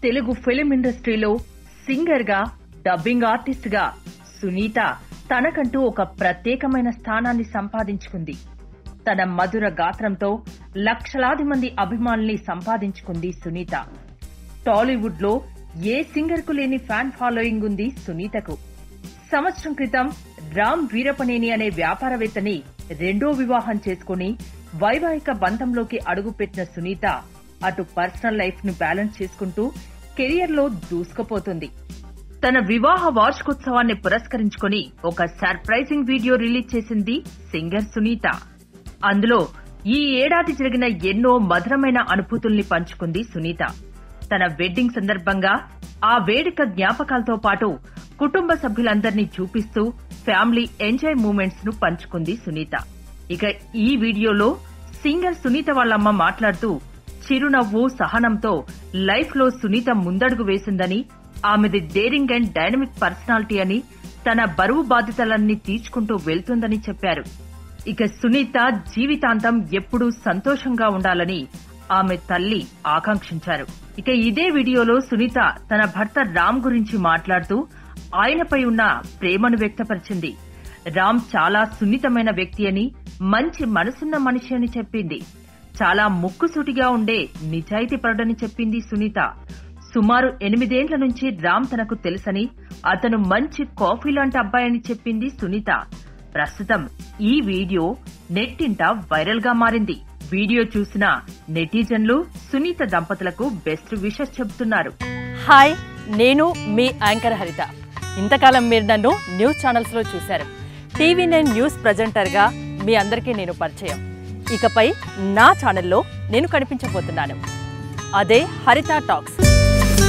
Telugu film ఇండస్ట్రీలో singer గా dubbing artist గా సునీత తనకంటూ ఒక ప్రత్యేకమైన స్థానాన్ని సంపాదించుకుంది తన మధుర గాత్రంతో లక్షలాది మంది అభిమానుల్ని సంపాదించుకుంది సునీత టాలీవుడ్ లో ఏ సింగర్ కు లేని ఫ్యాన్ ఫాలోయింగ్ ఉంది సునీతకు సంవత్సరం క్రితం రామ్ వీరపనేని అనే వ్యాపారవేత్తని రెండో వివాహం చేసుకుని వైవాహిక బంధంలోకి అడుగుపెట్టిన సునీత అటు పర్సనల్ లైఫ్ ను బ్యాలెన్స్ చేసుకుంటూ కెరియర్ లో దూసుకుపోతుంది తన వివాహ వార్షికోత్సవాన్ని పురస్కరించుకొని ఒక సర్ప్రైజింగ్ వీడియో రిలీజ్ చేసింది సింగర్ సునీత అందులో ఈ ఏడాది జరిగిన ఎన్నో మధురమైన అనుభూతుల్ని పంచుకుంది సునీత తన వెడ్డింగ్ సందర్భంగా ఆ వేడుక జ్ఞాపకాలతో పాటు కుటుంబ సభ్యులందరినీ చూపిస్తూ ఫ్యామిలీ ఎంజాయ్ మూమెంట్స్ ను పంచుకుంది సునీత ఇక ఈ వీడియోలో సింగర్ సునీత వాళ్ళమ్మ మాట్లాడుతూ చిరునవ్వు సహనంతో లైఫ్ లో సునీత ముందడుగు వేసిందని ఆమెది డేరింగ్ అండ్ డైనమిక్ పర్సనాలిటీ అని తన బరువు బాధ్యతలన్నీ తీర్చుకుంటూ వెళ్తుందని చెప్పారు ఇక సునీత జీవితాంతం ఎప్పుడూ సంతోషంగా ఉండాలని ఆమె తల్లి ఆకాంక్షించారు ఇక ఇదే వీడియోలో సునీత తన భర్త రామ్ గురించి మాట్లాడుతూ ఆయనపై ఉన్న ప్రేమను వ్యక్తపరిచింది రామ్ చాలా సున్నితమైన వ్యక్తి అని మంచి మనసున్న మనిషి అని చెప్పింది చాలా ముక్కుసూటిగా ఉండే నిజాయితీపరుడని చెప్పింది సునీత సుమారు ఎనిమిదేండ్ల నుంచి రామ్ తనకు తెలుసని అతను మంచి కాఫీ లాంటి అబ్బాయని చెప్పింది సునీత ప్రస్తుతం ఈ వీడియో నెట్టింట వైరల్ గా మారింది వీడియో చూసిన నెటిజన్లు సునీత దంపతులకు బెస్ట్ విషెస్ చెబుతున్నారు హాయ్ నేను మీ యాంకర్ హరిత ఇంతకాలం మీరు నన్ను న్యూస్ ఛానల్స్లో చూశారు టీవీ నైన్ న్యూస్ ప్రజెంటర్గా మీ అందరికీ నేను పరిచయం ఇకపై నా ఛానల్లో నేను కనిపించబోతున్నాను అదే హరిత టాక్స్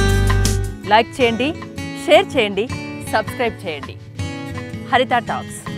లైక్ చేయండి షేర్ చేయండి సబ్స్క్రైబ్ చేయండి హరిత టాక్స్